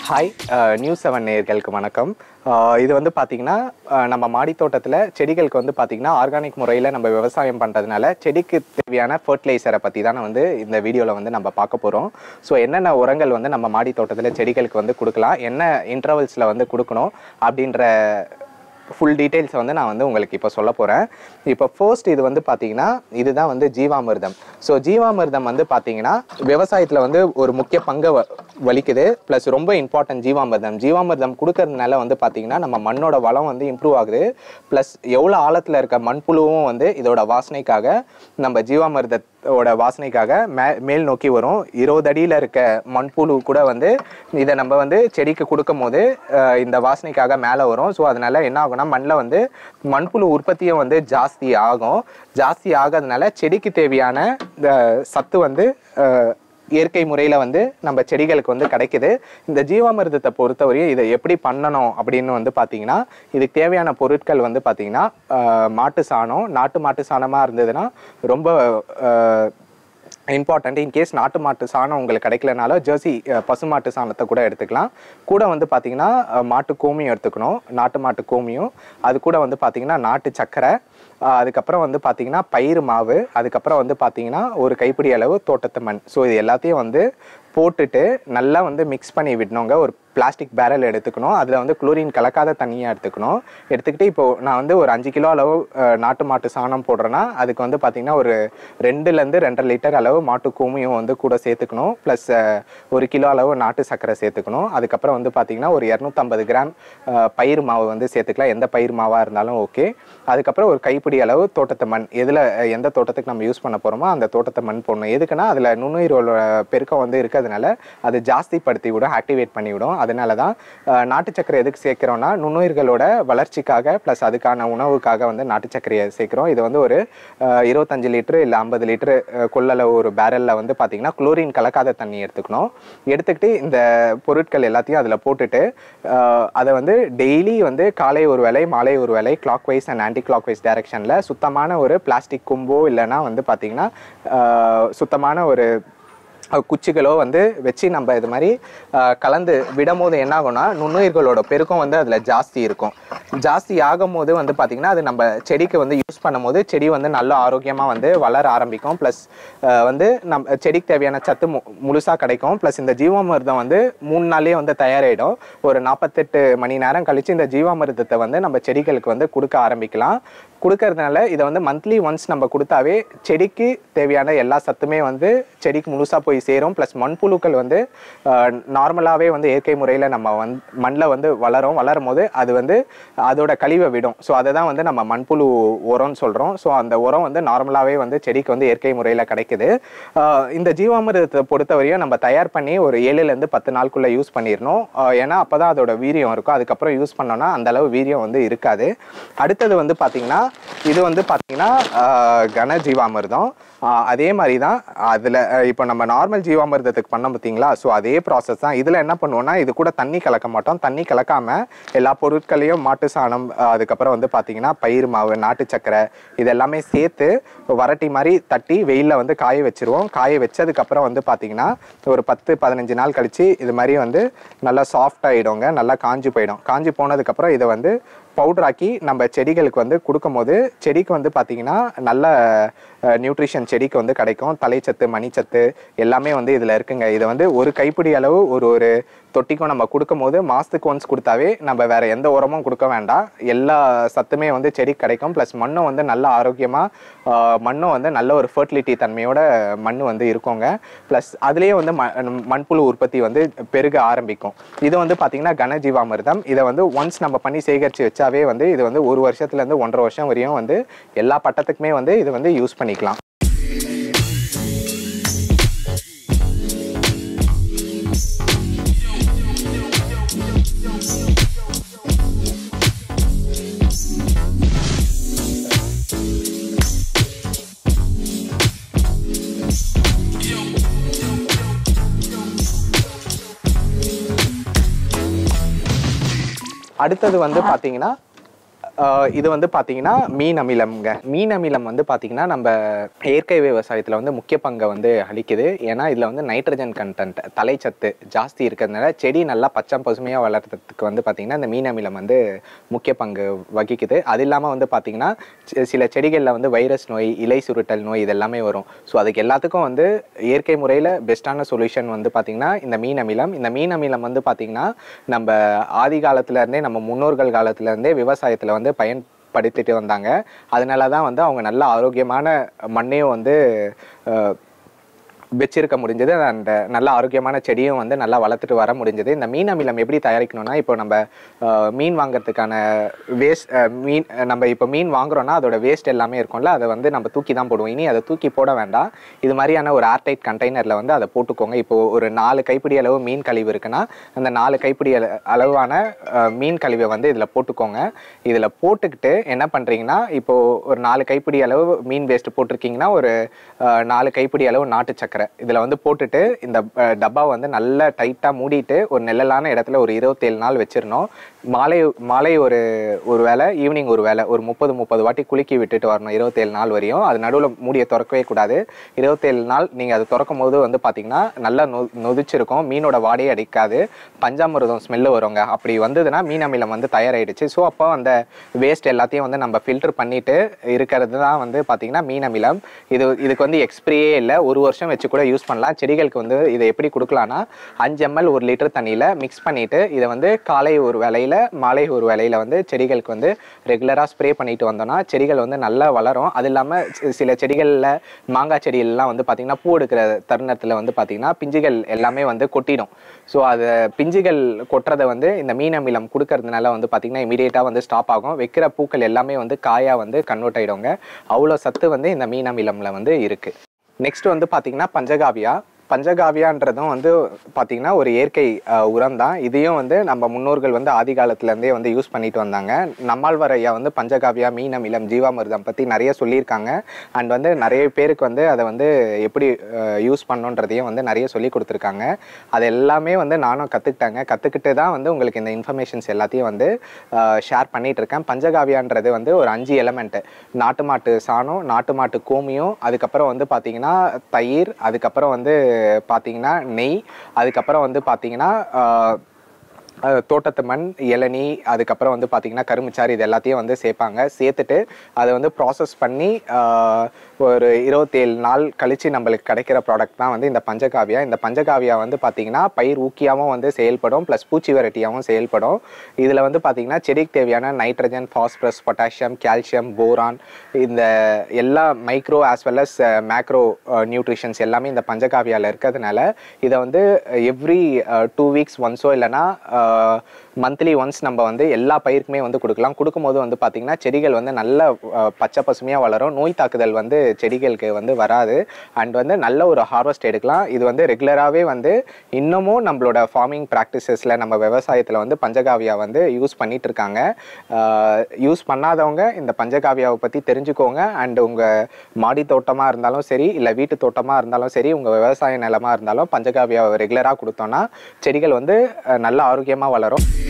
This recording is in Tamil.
ஹாய் நியூஸ் செவன் நேயர்களுக்கு வணக்கம் அஹ் இது வந்து பார்த்தீங்கன்னா அஹ் நம்ம மாடி தோட்டத்தில் செடிகளுக்கு வந்து பார்த்தீங்கன்னா ஆர்கானிக் முறையில் நம்ம விவசாயம் பண்ணுறதுனால செடிக்கு தேவையான ஃபர்டிலைசரை பற்றி தான் வந்து இந்த வீடியோவில் வந்து நம்ம பார்க்க போகிறோம் ஸோ என்னென்ன உரங்கள் வந்து நம்ம மாடி தோட்டத்தில் செடிகளுக்கு வந்து கொடுக்கலாம் என்ன இன்டர்வல்ஸில் வந்து கொடுக்கணும் அப்படின்ற ஃபுல் டீட்டெயில்ஸை வந்து நான் வந்து உங்களுக்கு இப்போ சொல்ல போகிறேன் இப்போ ஃபர்ஸ்ட் இது வந்து பார்த்தீங்கன்னா இதுதான் வந்து ஜீவாமிர்தம் ஸோ ஜீவாமிர்தம் வந்து பார்த்தீங்கன்னா விவசாயத்தில் வந்து ஒரு முக்கிய பங்கை வ- வலிக்குது ப்ளஸ் ரொம்ப இம்பார்ட்டன்ட் ஜீவாமிர்தம் ஜீவாமிர்தம் கொடுக்கறதுனால வந்து பார்த்தீங்கன்னா நம்ம மண்ணோட வளம் வந்து இம்ப்ரூவ் ஆகுது ப்ளஸ் எவ்வளோ ஆழத்தில் இருக்க மண்புழுவும் வந்து இதோட வாசனைக்காக நம்ம ஜீவாமிர்தத்தோட வாசனைக்காக மே மேல் நோக்கி வரும் இருபது அடியில் இருக்க மண்புழு கூட வந்து இதை நம்ம வந்து செடிக்கு கொடுக்கும் போது அஹ், இந்த வாசனைக்காக மேலே வரும் ஸோ அதனால என்ன ஆகும்னா மண்ணில் வந்து மண்புழு உற்பத்தியும் வந்து ஜாஸ்தி ஆகும் ஜாஸ்தி ஆகிறதுனால செடிக்கு தேவையான இந்த சத்து வந்து அஹ், இயற்கை முறையில் வந்து நம்ம செடிகளுக்கு வந்து கிடைக்குது இந்த ஜீவாமிர்தத்தை பொறுத்தவரையும் இதை எப்படி பண்ணணும் அப்படின்னு வந்து பார்த்தீங்கன்னா இதுக்கு தேவையான பொருட்கள் வந்து பார்த்தீங்கன்னா அஹ், மாட்டு சாணம் நாட்டு மாட்டு சாணமாக இருந்ததுன்னா ரொம்ப அஹ், இம்பார்ட்டன்ட் இன்கேஸ் நாட்டு மாட்டு சாணம் உங்களுக்கு கிடைக்கலனாலும் ஜெர்சி அஹ், பசுமாட்டு சாணத்தை கூட எடுத்துக்கலாம் கூட வந்து பார்த்தீங்கன்னா அஹ், மாட்டு கோமியம் எடுத்துக்கணும் நாட்டு மாட்டு கோமியம் அது கூட வந்து பார்த்தீங்கன்னா நாட்டு சக்கரை அஹ், அதுக்கப்புறம் வந்து பார்த்தீங்கன்னா பயிறு மாவு அதுக்கப்புறம் வந்து பார்த்தீங்கன்னா ஒரு கைப்பிடி அளவு தோட்டத்து மண் ஸோ இது எல்லாத்தையும் வந்து போட்டுட்டு நல்லா வந்து மிக்ஸ் பண்ணி விடணுங்க ஒரு பிளாஸ்டிக் பேரல் எடுத்துக்கணும் அதில் வந்து குளோரின் கலக்காத தண்ணியாக எடுத்துக்கணும் எடுத்துக்கிட்டு இப்போ நான் வந்து ஒரு அஞ்சு கிலோ அளவு அஹ், நாட்டு மாட்டு சாணம் போடுறேன்னா அதுக்கு வந்து பார்த்தீங்கன்னா ஒரு ரெண்டுலேருந்து ரெண்டரை லிட்டர் அளவு மாட்டு கோமியம் வந்து கூட சேர்த்துக்கணும் ப்ளஸ் ஒரு கிலோ அளவு நாட்டு சர்க்கரை சேர்த்துக்கணும் அதுக்கப்புறம் வந்து பார்த்தீங்கன்னா ஒரு இரநூத்தம்பது கிராம் அஹ், பயிர் மாவு வந்து சேர்த்துக்கலாம் எந்த பயிர் மாவாக இருந்தாலும் ஓகே அதுக்கப்புறம் ஒரு கைப்பிடி அளவு தோட்டத்து மண் எதில் எந்த தோட்டத்துக்கு நம்ம யூஸ் பண்ண போகிறோமோ அந்த தோட்டத்தை மண் போடணும் எதுக்குன்னா அதில் நுண்ணுயிரோட பெருக்கம் வந்து இருக்கிறதுனால அது ஜாஸ்திப்படுத்தி விடும் ஆக்டிவேட் பண்ணி விடும் அதனால தான் அஹ், நாட்டு சக்கரை எதுக்கு சேர்க்குறோம்னா நுண்ணுயிர்களோட வளர்ச்சிக்காக ப்ளஸ் அதுக்கான உணவுக்காக வந்து நாட்டு சர்க்கரையை சேர்க்குறோம் இது வந்து ஒரு அஹ், இருபத்தஞ்சு லிட்டரு இல்லை ஐம்பது லிட்டரு கொள்ளளவு ஒரு பேரலில் வந்து பார்த்தீங்கன்னா குளோரின் கலக்காத தண்ணி எடுத்துக்கணும் எடுத்துக்கிட்டு இந்த பொருட்கள் எல்லாத்தையும் அதில் போட்டுட்டு அஹ், அதை வந்து டெய்லி வந்து காலை ஒரு வேளை மாலை ஒரு வேளை clockwise and anticlockwise டைரக்ஷனில் சுத்தமான ஒரு பிளாஸ்டிக் கும்போ இல்லைன்னா வந்து பார்த்தீங்கன்னா அஹ், சுத்தமான ஒரு அஹ், குச்சிகளோ வந்து வச்சு நம்ம இது மாதிரி அஹ், கலந்து விடும்போது என்ன ஆகும்னா நுண்ணுயிர்களோட பெருக்கம் வந்து அதில் ஜாஸ்தி இருக்கும் ஜாஸ்தி ஆகும்போது வந்து பார்த்திங்கன்னா அது நம்ம செடிக்கு வந்து யூஸ் பண்ணும்போது செடி வந்து நல்ல ஆரோக்கியமாக வந்து வளர ஆரம்பிக்கும் ப்ளஸ் வந்து நம்ம செடிக்கு தேவையான சத்து மு முழுசாக கிடைக்கும் ப்ளஸ் இந்த ஜீவாமிர்தம் வந்து மூணு நாள்லேயே வந்து தயாராகிடும் ஒரு நாற்பத்தெட்டு மணி நேரம் கழித்து இந்த ஜீவாமிர்தத்தை வந்து நம்ம செடிகளுக்கு வந்து கொடுக்க ஆரம்பிக்கலாம் கொடுக்கறதுனால இதை வந்து மந்த்லி ஒன்ஸ் நம்ம கொடுத்தாவே செடிக்கு தேவையான எல்லா சத்துமே வந்து செடிக்கு முழுசாக போய் சேரும் ப்ளஸ் மண்புழுக்கள் வந்து நார்மலாகவே வந்து இயற்கை முறையில் நம்ம வந் மண்ணில் வந்து வளரும் வளரும் போது அது வந்து அதோட கழிவை விடும் ஸோ அதை தான் வந்து நம்ம மண்புழு உரம்னு சொல்கிறோம் ஸோ அந்த உரம் வந்து நார்மலாகவே வந்து செடிக்கு வந்து இயற்கை முறையில் கிடைக்குது ஆஹ் இந்த ஜீவாமிர்தத்தை பொறுத்தவரையும் நம்ம தயார் பண்ணி ஒரு ஏழுலேருந்து பத்து நாளுக்குள்ளே யூஸ் பண்ணிடணும் ஆஹ் ஏன்னா அப்போ தான் அதோட வீரியம் இருக்கும் அதுக்கப்புறம் யூஸ் பண்ணோன்னா அந்த அளவு வீரியம் வந்து இருக்காது அடுத்தது வந்து பார்த்தீங்கன்னா இது வந்து பார்த்தீங்கன்னா ஆஹ் கன ஜீவாமிர்தம் ஆஹ் அதே மாதிரி தான் அதில் இப்போ நம்ம நார்மல் ஜீவாமிர்தத்துக்கு பண்ணோம் பார்த்தீங்களா ஸோ அதே ப்ராசஸ் தான் இதில் என்ன பண்ணுவோம்னா இது கூட தண்ணி கலக்க மாட்டோம் தண்ணி கலக்காம எல்லா பொருட்களையும் மாட்டு சாணம் ஆஹ் அதுக்கப்புறம் வந்து பார்த்தீங்கன்னா பயிர் மாவு நாட்டு சக்கரை இது எல்லாமே சேர்த்து வரட்டி மாதிரி தட்டி வெயிலில் வந்து காய வச்சிருவோம் காய வச்சதுக்கப்புறம் வந்து பார்த்தீங்கன்னா ஒரு பத்து பதினஞ்சு நாள் கழிச்சு இது மாதிரி வந்து நல்லா சாஃப்ட் ஆகிடுங்க நல்லா காஞ்சு போயிடும் காஞ்சு போனதுக்கப்புறம் இதை வந்து பவுடராக்கி நம்ம செடிகளுக்கு வந்து கொடுக்கும்போது செடிக்கு வந்து பார்த்தீங்கன்னா நல்ல நியூட்ரிஷன் செடிக்கு வந்து கிடைக்கும் தலைச்சத்து மணிச்சத்து எல்லாமே வந்து இதில் இருக்குங்க இதை வந்து ஒரு கைப்பிடி அளவு ஒரு ஒரு தொட்டிக்கும் நம்ம கொடுக்கும்போது மாதத்துக்கு ஒன்ஸ் கொடுத்தாவே நம்ம வேற எந்த உரமும் கொடுக்க வேண்டாம் எல்லா சத்துமே வந்து செடிக்கு கிடைக்கும் ப்ளஸ் மண்ணும் வந்து நல்ல ஆரோக்கியமாக மண்ணும் வந்து நல்ல ஒரு ஃபர்டிலிட்டி தன்மையோட மண் வந்து இருக்குங்க ப்ளஸ் அதுலேயே வந்து ம மண்புழு உற்பத்தி வந்து பெருக ஆரம்பிக்கும் இது வந்து பார்த்தீங்கன்னா கனஜீவாமிர்தம் இதை வந்து ஒன்ஸ் நம்ம பண்ணி சேகரித்து வச்சாவே வந்து இது வந்து ஒரு வருஷத்துலேருந்து ஒன்றரை வருஷம் வரையும் வந்து எல்லா பட்டத்துக்குமே வந்து இது வந்து யூஸ் பண்ணிக்கலாம் அடுத்தது வந்து பார்த்தீங்கன்னா ஆஹ் இது வந்து பார்த்தீங்கன்னா மீன் அமிலம்ங்க மீன் அமிலம் வந்து பார்த்தீங்கன்னா நம்ம இயற்கை விவசாயத்தில் வந்து முக்கிய பங்கை வந்து அளிக்குது ஏன்னா இதில் வந்து நைட்ரஜன் கண்டென்ட் தலைச்சத்து ஜாஸ்தி இருக்கிறதுனால செடி நல்லா பச்சை பசுமையாக வளர்கிறதுக்கு வந்து பார்த்தீங்கன்னா இந்த மீன் அமிலம் வந்து முக்கிய பங்கு வகிக்குது அது இல்லாமல் வந்து பார்த்தீங்கன்னா சி- சில செடிகளில் வந்து வைரஸ் நோய் இலை சுருட்டல் நோய் இதெல்லாமே வரும் ஸோ அதுக்கு எல்லாத்துக்கும் வந்து இயற்கை முறையில் பெஸ்ட்டான சொல்யூஷன் வந்து பார்த்தீங்கன்னா இந்த மீன் அமிலம் இந்த மீன் அமிலம் வந்து பார்த்தீங்கன்னா நம்ம ஆதி காலத்துல இருந்தே நம்ம முன்னோர்கள் காலத்துல இருந்தே விவசாயத்தில் வந்து பயன்படுத்திட்டு வந்தாங்க அதனால தான் வந்து அவங்க நல்ல ஆரோக்கியமான மண்ணையும் வந்து அஹ், வச்சிருக்க முடிஞ்சது அந்த நல்ல ஆரோக்கியமான செடியும் வந்து நல்லா வளர்த்துட்டு வர முடிஞ்சது இந்த மீன் அமிலம் எப்படி தயாரிக்கணும்னா இப்போ நம்ம அஹ், மீன் வாங்குறதுக்கான வேஸ்ட் மீன் அஹ், நம்ம இப்போ மீன் வாங்குறோம்னா அதோட வேஸ்ட் எல்லாமே இருக்கும்ல அதை வந்து நம்ம தூக்கி தான் போடுவோம் இனி அதை தூக்கி போட வேண்டாம் இது மாதிரியான ஒரு ஏர்டைட் கண்டெய்னரில் வந்து அதை போட்டுக்கோங்க இப்போ ஒரு நாலு கைப்பிடி அளவு மீன் கழிவு இருக்குன்னா அந்த நாலு கைப்பிடி அள- அளவான அஹ், மீன் கழிவை வந்து இதில் போட்டுக்கோங்க இதில் போட்டுக்கிட்டு என்ன பண்ணுறீங்கன்னா இப்போ ஒரு நாலு கைப்பிடி அளவு மீன் வேஸ்ட் போட்டிருக்கீங்கன்னா ஒரு அஹ், நாலு கைப்பிடி அளவு நாட்டு சக்கரை இதில் வந்து போட்டுட்டு இந்த அஹ், டப்பா வந்து நல்லா டைட்டாக மூடிட்டு ஒரு நிழலான இடத்துல ஒரு இருபத்தேழு நாள் வச்சிடணும் மாலை மாலை ஒரு ஒரு வேளை ஈவினிங் ஒரு வேளை ஒரு முப்பது முப்பது வாட்டி குலுக்கி விட்டுட்டு வரணும் இருபத்தேழு நாள் வரையும் அது நடுவில் மூடியை திறக்கவே கூடாது இருபத்தேழு நாள் நீங்கள் அது திறக்கும் போது வந்து பார்த்தீங்கன்னா நல்லா நொ நொதிச்சிருக்கும் மீனோட வாடையே அடிக்காது பஞ்சாமிர்தம் ஸ்மெல்லு வருங்க அப்படி வந்ததுன்னா மீன் அமிலம் வந்து தயாராகிடுச்சு ஸோ அப்போ அந்த வேஸ்ட் எல்லாத்தையும் வந்து நம்ம ஃபில்டர் பண்ணிட்டு இருக்கிறது தான் வந்து பார்த்தீங்கன்னா மீன் அமிலம் இது இதுக்கு வந்து எக்ஸ்பிரியே இல்லை ஒரு வருஷம் வச்சு கூட யூஸ் பண்ணலாம் செடிகளுக்கு வந்து இதை எப்படி கொடுக்கலாம்னா அஞ்சு எம்எல் ஒரு லிட்டர் தண்ணியில் மிக்ஸ் பண்ணிட்டு இதை வந்து காலை ஒரு வேலையில் மாலை ஒரு வேலையில் வந்து செடிகளுக்கு வந்து ரெகுலராக ஸ்ப்ரே பண்ணிட்டு வந்தோம்னா செடிகள் வந்து நல்லா வளரும் அது இல்லாமல் சில செடிகளில் மாங்காய் செடிகள்லாம் வந்து பார்த்திங்கன்னா பூ எடுக்கிற தருணத்தில் வந்து பார்த்திங்கன்னா பிஞ்சுகள் எல்லாமே வந்து கொட்டிடும் ஸோ அது பிஞ்சுகள் கொட்டுறதை வந்து இந்த மீன் அமிலம் கொடுக்கறதுனால வந்து பார்த்திங்கன்னா இமீடியட்டாக வந்து ஸ்டாப் ஆகும் வைக்கிற பூக்கள் எல்லாமே வந்து காயாக வந்து கன்வெர்ட் ஆகிடுங்க அவ்வளோ சத்து வந்து இந்த மீன் அமிலம்ல வந்து இருக்குது நெக்ஸ்ட் வந்து பார்த்தீங்கன்னா பஞ்சகாவியா பஞ்சகாவியான்றதும் வந்து பார்த்தீங்கன்னா ஒரு இயற்கை உரம் தான் இதையும் வந்து நம்ம முன்னோர்கள் வந்து ஆதி காலத்துலேருந்தே வந்து யூஸ் பண்ணிட்டு வந்தாங்க நம்மாழ்வார் ஐயா வந்து பஞ்சகாவியா மீன் அமிலம் ஜீவாமிர்தம் பற்றி நிறைய சொல்லியிருக்காங்க அண்ட் வந்து நிறைய பேருக்கு வந்து அதை வந்து எப்படி யூஸ் பண்ணணுன்றதையும் வந்து நிறைய சொல்லி கொடுத்துருக்காங்க அது எல்லாமே வந்து நானும் கற்றுக்கிட்டாங்க கற்றுக்கிட்டு தான் வந்து உங்களுக்கு இந்த இன்ஃபர்மேஷன்ஸ் எல்லாத்தையும் வந்து ஷேர் பண்ணிட்டு இருக்கேன் பஞ்சகாவியான்றது வந்து ஒரு அஞ்சு எலமெண்ட் நாட்டு மாட்டு சாணம் நாட்டு மாட்டு கோமியம் அதுக்கப்புறம் வந்து பார்த்தீங்கன்னா தயிர் அதுக்கப்புறம் வந்து பார்த்தீங்கன்னா நெய் அதுக்கப்புறம் வந்து பார்த்தீங்கன்னா ஆஹ், அஹ், தோட்டத்து மண் இளநீ அதுக்கப்புறம் வந்து பார்த்தீங்கன்னா கரும்புச்சாறு இது எல்லாத்தையும் வந்து சேர்ப்பாங்க சேர்த்துட்டு அதை வந்து ப்ராசஸ் பண்ணி ஆஹ், ஒரு இருபத்தேழு நாள் கழிச்சு நம்மளுக்கு கிடைக்கிற ப்ராடக்ட் தான் வந்து இந்த பஞ்சகாவியா இந்த பஞ்சகாவியா வந்து பார்த்தீங்கன்னா பயிர் ஊக்கியாகவும் வந்து செயல்படும் ப்ளஸ் பூச்சி வெரைட்டியாகவும் செயல்படும் இதில் வந்து பார்த்தீங்கன்னா செடிக்கு தேவையான nitrogen phosphorus potassium calcium boron இந்த எல்லா micro as well as macro nutritions எல்லாமே இந்த பஞ்சகாவியாவில் இருக்கிறதுனால இதை வந்து எவ்ரி டூ வீக்ஸ் ஒன்ஸோ இல்லைன்னா மந்த்லி ஒன்ஸ் நம்ம வந்து எல்லா பயிருக்குமே வந்து கொடுக்கலாம் கொடுக்கும்போது வந்து பார்த்திங்கன்னா செடிகள் வந்து நல்ல அஹ், பச்சை பசுமையாக வளரும் நோய் தாக்குதல் வந்து செடிகளுக்கு வந்து வராது அண்ட் வந்து நல்ல ஒரு ஹார்வெஸ்ட் எடுக்கலாம் இது வந்து ரெகுலராகவே வந்து இன்னமும் நம்மளோட ஃபார்மிங் ப்ராக்டிசஸில் நம்ம விவசாயத்தில் வந்து பஞ்சகாவியா வந்து யூஸ் பண்ணிட்டு இருக்காங்க யூஸ் பண்ணாதவங்க இந்த பஞ்சகாவியாவை பற்றி தெரிஞ்சுக்கோங்க அண்ட் உங்கள் மாடி தோட்டமாக இருந்தாலும் சரி இல்லை வீட்டு தோட்டமாக இருந்தாலும் சரி உங்கள் விவசாய நிலமாக இருந்தாலும் பஞ்சகாவியாவை ரெகுலராக கொடுத்தோன்னா செடிகள் வந்து அஹ், நல்ல ஆரோக்கியமாக வளரும்